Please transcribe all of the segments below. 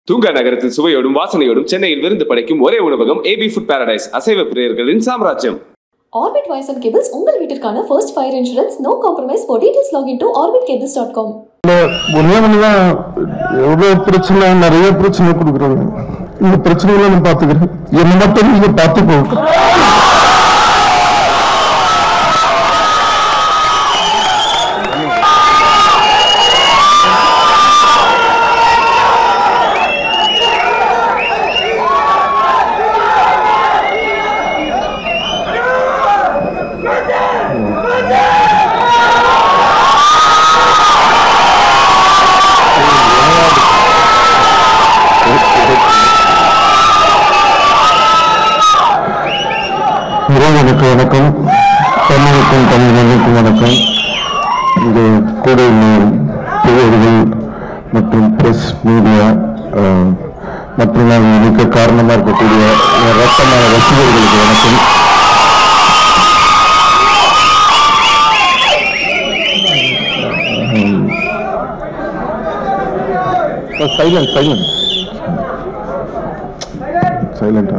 தூங்கா நகரத்தில் சுவையோடும் வாசனையோடும் சென்னையில் விருந்து படைக்கும் ஒரே உணவகம் ஏபி ஃபுட் பாரடைஸ் அசைவ பிரியர்களின் சாம்ராஜ்யம் ஆர்பிட் வைஸ் அண்ட் கேபிள்ஸ் உங்கள் வீட்டிற்கான first fire insurance no compromise for details login to Orbit cables dot com ஒரே ஒண்ணுதான் எவ்வளவு பிரச்சனை நிறைய பிரச்சனை கொடுக்குறாங்க இந்த பிரச்சனைகளை நான் பாத்துக்கிறேன் என்ன மட்டும் நீங்க பாத்துக்கோ இறைவனுக்கு வணக்கம் தமிழுக்கும் தமிழனுக்கும் வணக்கம் இங்கு கூட உள்ள பெரியவர்கள் மற்றும் பிரஸ் மீடியா மற்றும் நான் மிக காரணமாக இருக்கக்கூடிய என் ரத்தமான ரசிகர்களுக்கு வணக்கம் சைலண்ட் சைலண்ட் சைலண்ட்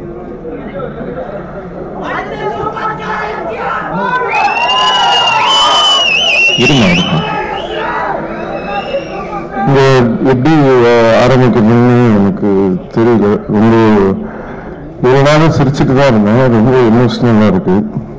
இருங்க இருங்க. இங்க எப்படி அஹ், ஆரம்பிக்கணும்னு எனக்கு தெரியல ரொம்ப இவ்வளோ நாளும் சிரிச்சுட்டு தான் இருந்தேன் ரொம்ப எமோஷ்னலாக இருக்கு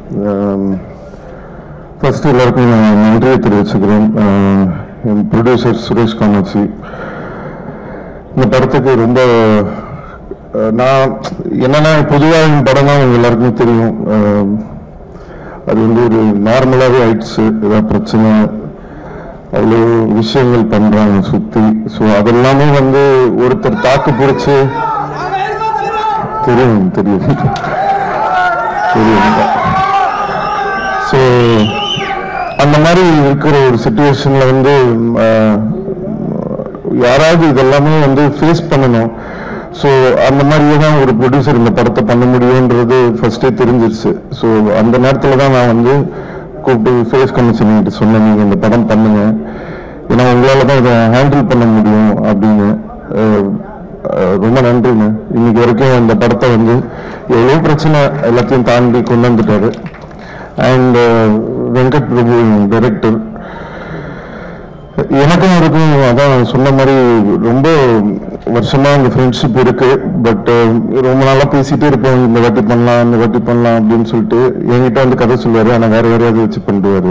ஃபர்ஸ்ட் எல்லாருக்கும் நான் நன்றியை தெரிவிச்சுக்கிறேன் அஹ், என் ப்ரொடியூசர் சுரேஷ் காமாட்சி இந்த படத்துக்கு ரொம்ப அஹ், நான் என்னன்னா பொதுவாக இந்த படம் தான் உங்க எல்லாருக்குமே தெரியும் அஹ், அது வந்து ஒரு நார்மலாகவே ஆயிடுச்சு ஏதாவது பிரச்சனை அவ்வளோ விஷயங்கள் பண்றாங்க சுத்தி ஸோ அதெல்லாமே வந்து ஒருத்தர் தாக்கு பிடிச்சு தெரியும் தெரியும் தெரியும் ஸோ அந்த மாதிரி இருக்கிற ஒரு சுச்சுவேஷன்ல வந்து ஆஹ், யாராவது இதெல்லாமே வந்து ஃபேஸ் பண்ணணும் ஸோ அந்த மாதிரியே தான் ஒரு ப்ரொடியூசர் இந்த படத்தை பண்ண முடியுன்றது ஃபர்ஸ்டே தெரிஞ்சிருச்சு ஸோ அந்த நேரத்தில் தான் நான் வந்து கூப்பிட்டு ஃபேஸ் கமிஷன் சொன்னேன் நீங்கள் இந்த படம் பண்ணுங்க ஏன்னா உங்களால் தான் இதை ஹேண்டில் பண்ண முடியும் அப்படின்னு அஹ், அஹ், ரொம்ப நன்றிங்க இன்னைக்கு வரைக்கும் இந்த படத்தை வந்து எவ்வளோ பிரச்சனை எல்லாத்தையும் தாண்டி கொண்டு வந்துட்டாரு அண்ட் வெங்கட் பிரபு டைரக்டர் எனக்கும் இருக்கும் அதான் சொன்ன மாதிரி ரொம்ப வருஷமா அந்த ஃப்ரெண்ட்ஷிப் இருக்கு பட் ரொம்ப நாளா பேசிட்டே இருப்போம் இந்த வாட்டி பண்ணலாம் இந்த வாட்டி பண்ணலாம் அப்படின்னு சொல்லிட்டு என்கிட்ட வந்து கதை சொல்லுவாரு ஆனா வேற யாரையாவது வச்சு பண்ணுவாரு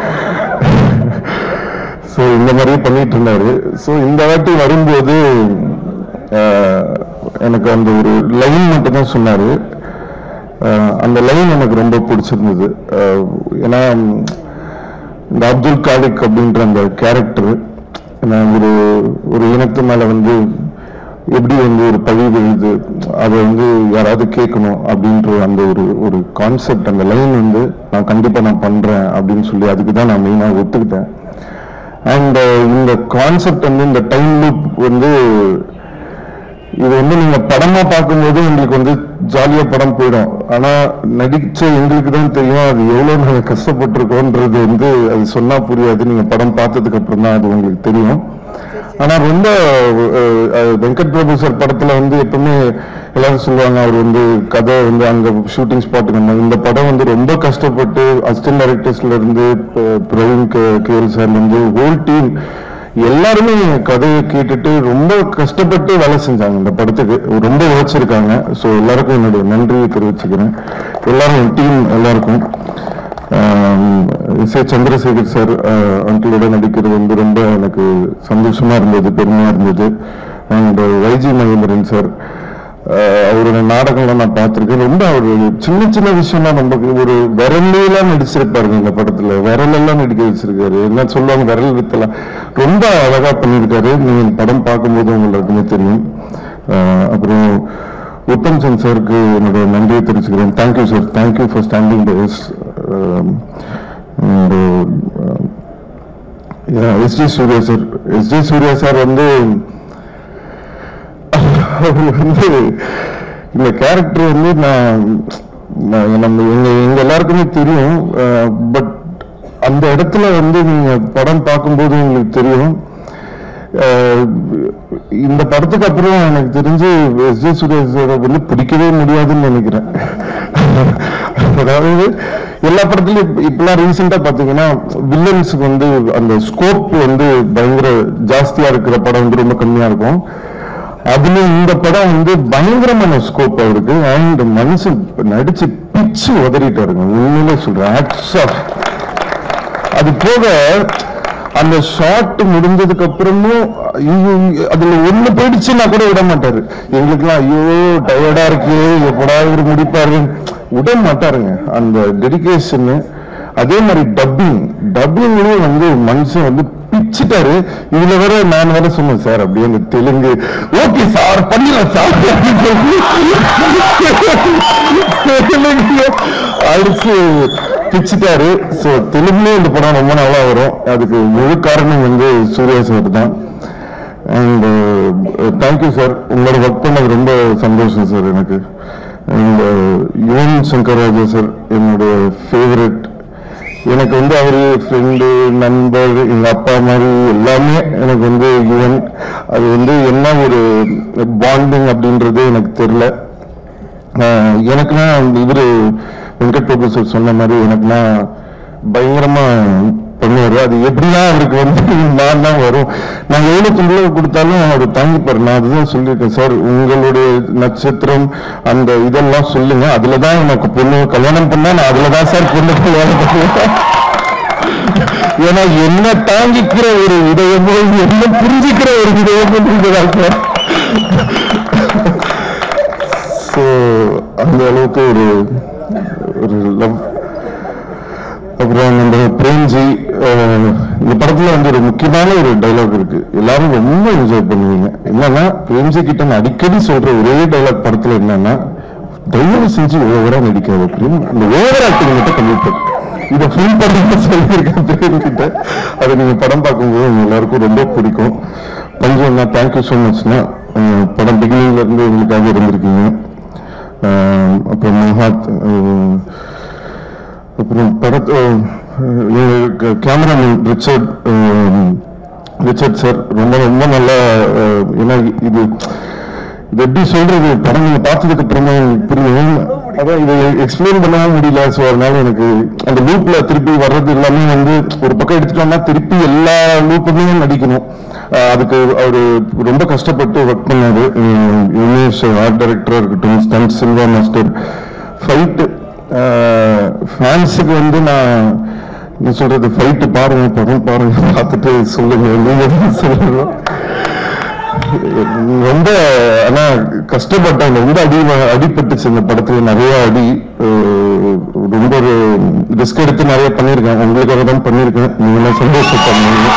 ஸோ இந்த மாதிரியே பண்ணிட்டு இருந்தாரு ஸோ இந்த வாட்டி வரும்போது அஹ், எனக்கு அந்த ஒரு லைன் மட்டும் தான் சொன்னாரு அஹ், அந்த லைன் எனக்கு ரொம்ப பிடிச்சிருந்தது அஹ், ஏன்னா இந்த அப்துல் காலிக் அப்படின்ற அந்த கேரக்டர் ஒரு ஒரு இனத்து மேல வந்து எப்படி வந்து ஒரு பழி விழுது அதை வந்து யாராவது கேட்கணும் அப்படின்ற அந்த ஒரு ஒரு கான்செப்ட் அந்த லைன் வந்து நான் கண்டிப்பா நான் பண்றேன் அப்படின்னு சொல்லி அதுக்கு தான் நான் மெயினாக ஒத்துக்கிட்டேன் அண்ட் இந்த கான்செப்ட் வந்து இந்த டைம் லூப் வந்து இது வந்து நீங்க படமா பார்க்கும்போது உங்களுக்கு வந்து ஜாலியா படம் போயிடும் ஆனா நடிச்ச எங்களுக்கு தான் தெரியும் அது எவ்வளவு நாங்க கஷ்டப்பட்டிருக்கோன்றது வந்து அது சொன்னா புரியாது நீங்க படம் பார்த்ததுக்கு அப்புறம் தான் அது உங்களுக்கு தெரியும் ஆனா ரொம்ப அஹ், அஹ், வெங்கட் பிரபு சார் படத்துல வந்து எப்பவுமே எல்லாரும் சொல்லுவாங்க அவர் வந்து கதை வந்து அங்க ஷூட்டிங் ஸ்பாட்டுக்கு வந்தாங்க இந்த படம் வந்து ரொம்ப கஷ்டப்பட்டு அசிஸ்டன்ட் டைரக்டர்ஸ்ல இருந்து ப- பிரவீன் கே- கேஎல் சார்ல இருந்து ஹோல் டீம் எல்லாருமே கதையை கேட்டுட்டு ரொம்ப கஷ்டப்பட்டு வேலை செஞ்சாங்க இந்த படத்துக்கு ரொம்ப உழைச்சிருக்காங்க ஸோ எல்லாருக்கும் என்னுடைய நன்றியை தெரிவிச்சுக்கிறேன் எல்லாரும் என் டீம் எல்லாருக்கும் இசை சந்திரசேகர் சார் அங்கிளோட நடிக்கிறது வந்து ரொம்ப எனக்கு சந்தோஷமா இருந்தது பெருமையா இருந்தது அண்ட் வைஜி மகேந்திரன் சார் அவரோட நாடகம்லாம் நான் பார்த்திருக்கேன் ரொம்ப ஒரு சின்ன சின்ன விஷயம் தான் ரொம்ப ஒரு விரலாம் நடிச்சிருப்பாருங்க இந்த படத்துல விரலெல்லாம் நடிக்க வச்சிருக்காரு என்ன சொல்லுவாங்க விரல் வித்தலாம் ரொம்ப அழகா பண்ணியிருக்காரு நீங்க இந்த படம் பார்க்கும்போது உங்களுக்கு தெரியும் அஹ் அப்புறம் உத்தம் சந்த் சாருக்கு என்னோட நன்றியை தெரிவிச்சுக்கிறேன் thank you sir thank you for standing days S J Surya sir S J Surya sir வந்து அவர் வந்து இந்த கேரக்டர் வந்து நான் நான் நம்ம எங்க எங்க எல்லாருக்குமே தெரியும் பட் அந்த இடத்துல வந்து நீங்க படம் பார்க்கும்போது உங்களுக்கு தெரியும் அஹ், இந்த படத்துக்கு அப்புறம் எனக்கு தெரிஞ்சு எஸ் ஜே சுரேஷோட வந்து பிடிக்கவே முடியாதுன்னு நினைக்கிறேன் அதாவது எல்லா படத்துலயும் இப்ப- இப்பெல்லாம் ரீசெண்டா பாத்தீங்கன்னா வில்லன்ஸுக்கு வந்து அந்த ஸ்கோப் வந்து பயங்கர ஜாஸ்தியா இருக்கிற படம் வந்து ரொம்ப கம்மியா இருக்கும் அதுலயும் இந்த படம் வந்து பயங்கரமான ஸ்கோப் அவருக்கு அண்ட் மனுஷன் நடிச்சு பிச்சு உதறிட்டாருங்க உண்மையிலே சொல்றேன் ஆக்ட்ஸ் ஆஃப் அது போக அந்த ஷாட் முடிஞ்சதுக்கு அப்புறமும் ஐயோ, அதுல ஒண்ணு போயிடுச்சுன்னா கூட விட மாட்டாரு எங்களுக்குலாம் ஐயோ டயர்டா இருக்கு எப்படா இவர் முடிப்பாரு விட மாட்டாருங்க அந்த டெடிகேஷன் அதே மாதிரி டப்பிங் டப்பிங்லயும் வந்து மனுஷன் வந்து பிச்சுட்டாரு இதுல வேற நான் வேற சொன்னேன் சார் அப்படியே அந்த தெலுங்கு ஓகே சார் பண்ணிடலாம் சார் தெலுங்கு அடிச்சு பிச்சுட்டாரு ஸோ தெலுங்குலயும் இந்த படம் ரொம்ப நல்லா வரும் அதுக்கு முழு காரணம் வந்து சூர்யா சார் தான் அண்ட் தேங்க்யூ சார் உங்களோட ஒர்க் பண்ணது ரொம்ப சந்தோஷம் சார் எனக்கு அண்ட் யுவன் சங்கர் ராஜா சார் என்னுடைய ஃபேவரட் எனக்கு வந்து அவரு ஃப்ரெண்டு நண்பர் எங்க அப்பா மாதிரி எல்லாமே எனக்கு வந்து யுவன் அது வந்து என்ன ஒரு பாண்டிங் அப்படின்றது எனக்கு தெரியல ஆஹ் எனக்குன்னா இவரு வெங்கட் பிரபு சார் சொன்ன மாதிரி எனக்குன்னா பயங்கரமா பண்ணுவாரு அது எப்படிலாம் அவருக்கு வந்து நான் தான் வரும் நான் எவ்வளவு தொந்தரவு கொடுத்தாலும் அவர் தாங்கிப்பாரு நான் அதுதான் சொல்லியிருக்கேன் சார் உங்களுடைய நட்சத்திரம் அந்த இதெல்லாம் சொல்லுங்க அதுலதான் எனக்கு பொண்ணு கல்யாணம் பண்ணா நான் அதுலதான் சார் பொண்ணு கல்யாணம் பண்ணுவேன் ஏன்னா என்ன தாங்கிக்கிற ஒரு இதயமோ என்ன புரிஞ்சுக்கிற ஒரு இதயமோ நீங்கதான் சார் ஸோ அந்த அளவுக்கு ஒரு ஒரு லவ் அப்புறம் நம்ம பிரேம்ஜி அஹ், இந்த படத்துல வந்து ஒரு முக்கியமான ஒரு டைலாக் இருக்கு எல்லாரும் ரொம்ப என்ஜாய் பண்ணுவீங்க என்னன்னா பிரேம்ஜி கிட்ட நான் அடிக்கடி சொல்ற ஒரே டைலாக் படத்துல என்னன்னா தயவு செஞ்சு ஓவரா நடிக்காத பிரேம் அந்த ஓவர் ஆக்டிங் மட்டும் கம்மிட்டு இதை ஃபுல் பண்ணி சொல்லியிருக்கேன் பிரேம் கிட்ட அதை நீங்க படம் பார்க்கும்போது உங்க எல்லாருக்கும் ரொம்ப பிடிக்கும் பஞ்சம்னா தேங்க்யூ ஸோ மச்னா படம் பிகினிங்ல இருந்து உங்களுக்காக இருந்திருக்கீங்க அஹ், அப்புறம் மகாத் அஹ், அப்புறம் படத்து கேமராமேன் ரிச்சர்ட் அஹ், ரிச்சர்ட் சார் ரொம்ப ரொம்ப நல்லா அஹ், ஏன்னா இது இது எப்படி சொல்றது படம் நீங்க பார்த்ததுக்கு அப்புறமா எனக்கு புரியும் அதான் இதை எக்ஸ்பிளைன் பண்ணவே முடியல ஸோ அதனால எனக்கு அந்த லூப்ல திருப்பி வர்றது எல்லாமே வந்து ஒரு பக்கம் எடுத்துட்டோம்னா திருப்பி எல்லா லூப்புமே நடிக்கணும் அஹ் அதுக்கு அவரு ரொம்ப கஷ்டப்பட்டு ஒர்க் பண்ணாரு யுனேஷ் ஆர்ட் டைரக்டரா இருக்கட்டும் ஸ்டன் சில்வா மாஸ்டர் ஃபைட்டு ஃபேன்ஸுக்கு வந்து நான் என்ன சொல்றது ஃபைட்டு பாருங்க படம் பாருங்க பார்த்துட்டு சொல்லுங்க நீங்க தான் சொல்லணும் ரொம்ப ஆனா கஷ்டப்பட்டாங்க ரொம்ப அடி அடிபட்டுச்சு இந்த படத்துல நிறைய அடி அஹ் ரொம்ப ஒரு ரிஸ்க் எடுத்து நிறைய பண்ணியிருக்கேன் உங்களுக்காக தான் பண்ணியிருக்கேன் நீங்க எல்லாம் சந்தோஷப்படுங்க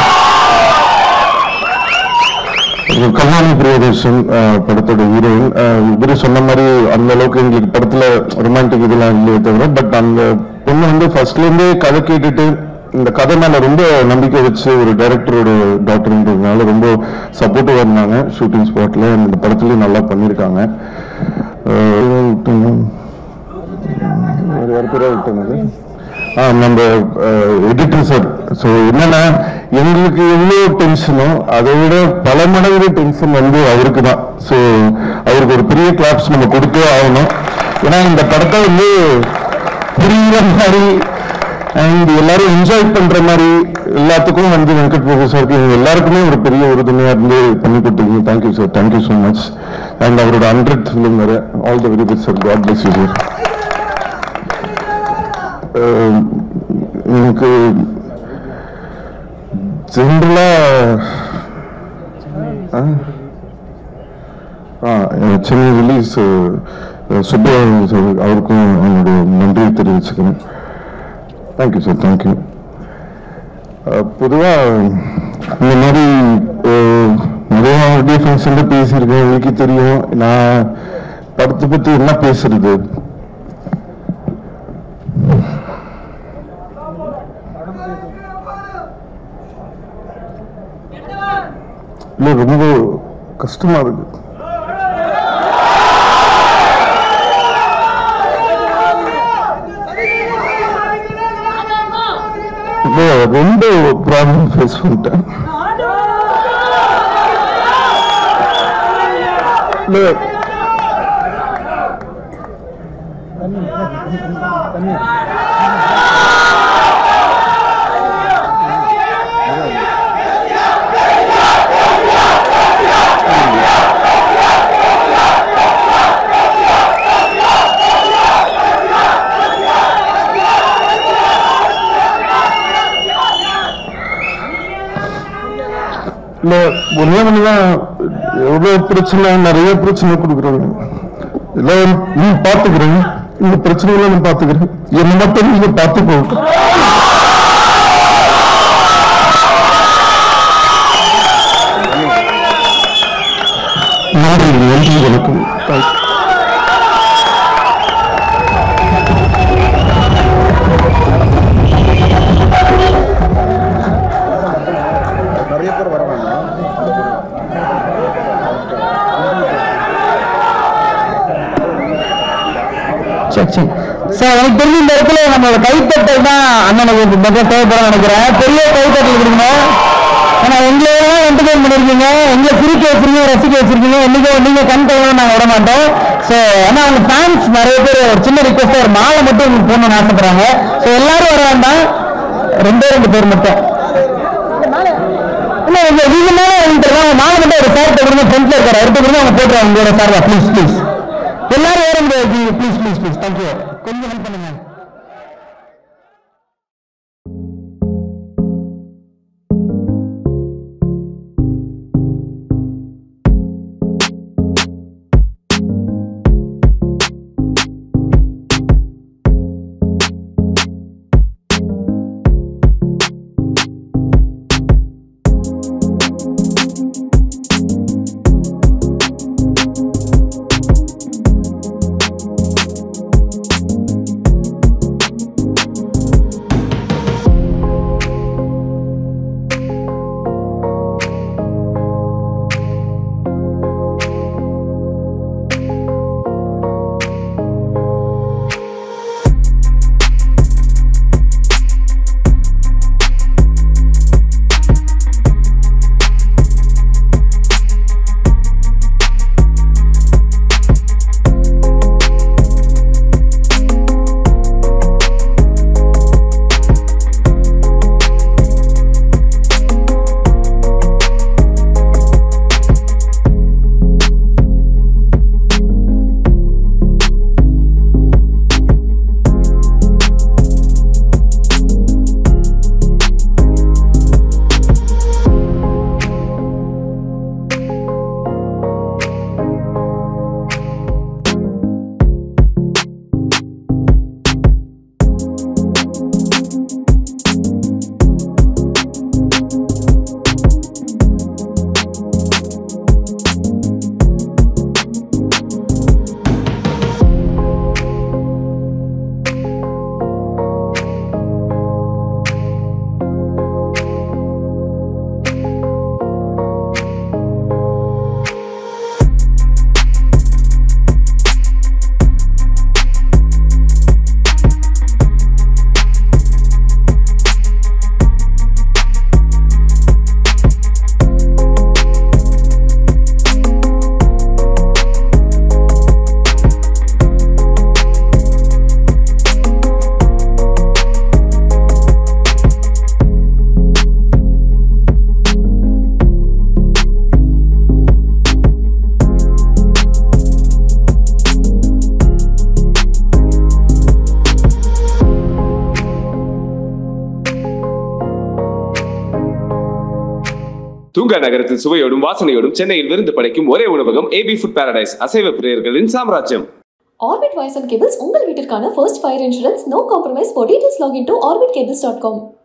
அப்புறம் கல்யாணி பிரியதர்ஷன் அஹ், படத்தோட ஹீரோயின் இவரு சொன்ன மாதிரி அந்த அளவுக்கு எங்களுக்கு படத்துல ரொமான்டிக் இதெல்லாம் இல்லையே தவிர பட் அந்த பொண்ணு வந்து ஃபர்ஸ்ட்ல இருந்தே கதை கேட்டுட்டு இந்த கதை மேல ரொம்ப நம்பிக்கை வச்சு ஒரு டைரக்டரோட டாக்டர்ன்றதுனால ரொம்ப சப்போர்ட்டிவா இருந்தாங்க ஷூட்டிங் ஸ்பாட்ல இந்த படத்துலயும் நல்லா பண்ணியிருக்காங்க அஹ், விட்டுங்க. வேற யார் பேரா விட்டது ஆ நம்ம எடிட்டர் சார் ஸோ என்னன்னா எங்களுக்கு எவ்வளோ டென்ஷனோ அதை விட பல மடங்கு டென்ஷன் வந்து அவருக்கு தான் ஸோ அவருக்கு ஒரு பெரிய கிளாப்ஸ் நம்ம கொடுத்தே ஆகணும் ஏன்னா இந்த படத்தை வந்து புரியுற மாதிரி அண்ட் எல்லாரும் என்ஜாய் பண்ற மாதிரி எல்லாத்துக்கும் வந்து வெங்கட் பிரபு சாருக்கு இவங்க எல்லாருக்குமே ஒரு பெரிய உறுதுணையா இருந்து பண்ணி கொடுத்துருக்கீங்க thank you sir thank you so much and அவரோட ஹண்ட்ரட் ஃபிலிம் வேற all the very best sir God bless you sir அஹ் எனக்கு ஜென்ரலா சென்னை ரிலீஸ் சுப்பராயன் சார் அவருக்கும் என்னுடைய நன்றியை தெரிவிச்சுக்கிறேன் தேங்க்யூ சார் தேங்க்யூ பொதுவாக இந்த மாதிரி அஹ், நிறைய ஆடியோ ஃபங்க்ஷன்ல பேசியிருக்கேன் உங்களுக்கு தெரியும் நான் படத்தை பற்றி என்ன பேசுறது இல்லை ரொம்ப கஷ்டமா இருக்கு இல்லை, ரொம்ப ப்ராப்ளம் ஃபேஸ் பண்ணிட்டேன் இல்ல, இல்ல ஒண்ணே ஒண்ணுதான் எவ்வளவு பிரச்சனை நிறைய பிரச்சனை கொடுக்குறாங்க எல்லாம் நீ பாத்துக்கிறேன் இந்த பிரச்சனைகளை நான் பாத்துக்கிறேன் என்ன மட்டும் நீங்க பாத்துக்கோ நன்றி நன்றி வணக்கம் Thank you. நிறைய பேர் வர வேண்டாம் சரி சரி சார் எனக்கு தெரிஞ்ச இந்த இடத்துல நம்மளோட கைத்தட்டல் தான் அண்ணனுக்கு மட்டும் தேவைப்படும் நினைக்கிறேன் பெரிய கைத்தட்டல் கொடுக்கணும் ஏன்னா எங்களை என்டர்டைன் பண்ணிருக்கீங்க எங்களை சிரிக்க வச்சிருக்கீங்க ரசிக்க வச்சிருக்கீங்க என்னைக்கோ நீங்க கண் கழுவணும் நாங்கள் விட மாட்டோம் ஸோ ஏன்னா அவங்க ஃபேன்ஸ் நிறைய பேர் ஒரு சின்ன ரிக்வஸ்ட் ஒரு மாலை மட்டும் உங்களுக்கு போகணும்னு ஆசைப்படுறாங்க ஸோ எல்லாரும் வர வேண்டாம் ரெண்டே ரெண்டு பேர் மட்டும் இல்ல இங்க நீங்க மேல வாங்கிட்டு மாலை மட்டும் ஒரு சார் கொடுங்க ஃப்ரண்ட்ல இருக்காரு அடுத்த கொடுங்க அவங்க போட்டுருவாங்க உங்களோட சார்பா ப்ளீஸ் ப்ளீஸ் எல்லாரும் ஏற முடியாது ப்ளீஸ் ப்ளீஸ் ப்ளீஸ் தேங்க்யூ கொஞ்சம் ஹெல்ப் பண்ணுங்க தூங்கா நகரத்தில் சுவையோடும் வாசனையோடும் சென்னையில் விருந்து படைக்கும் ஒரே உணவகம் ஏபி ஃபுட் பாரடைஸ் அசைவ பிரியர்களின் சாம்ராஜ்யம் Orbit Wires and Cables உங்கள் வீட்டிற்கான first fire insurance no compromise for details log into orbitcables.com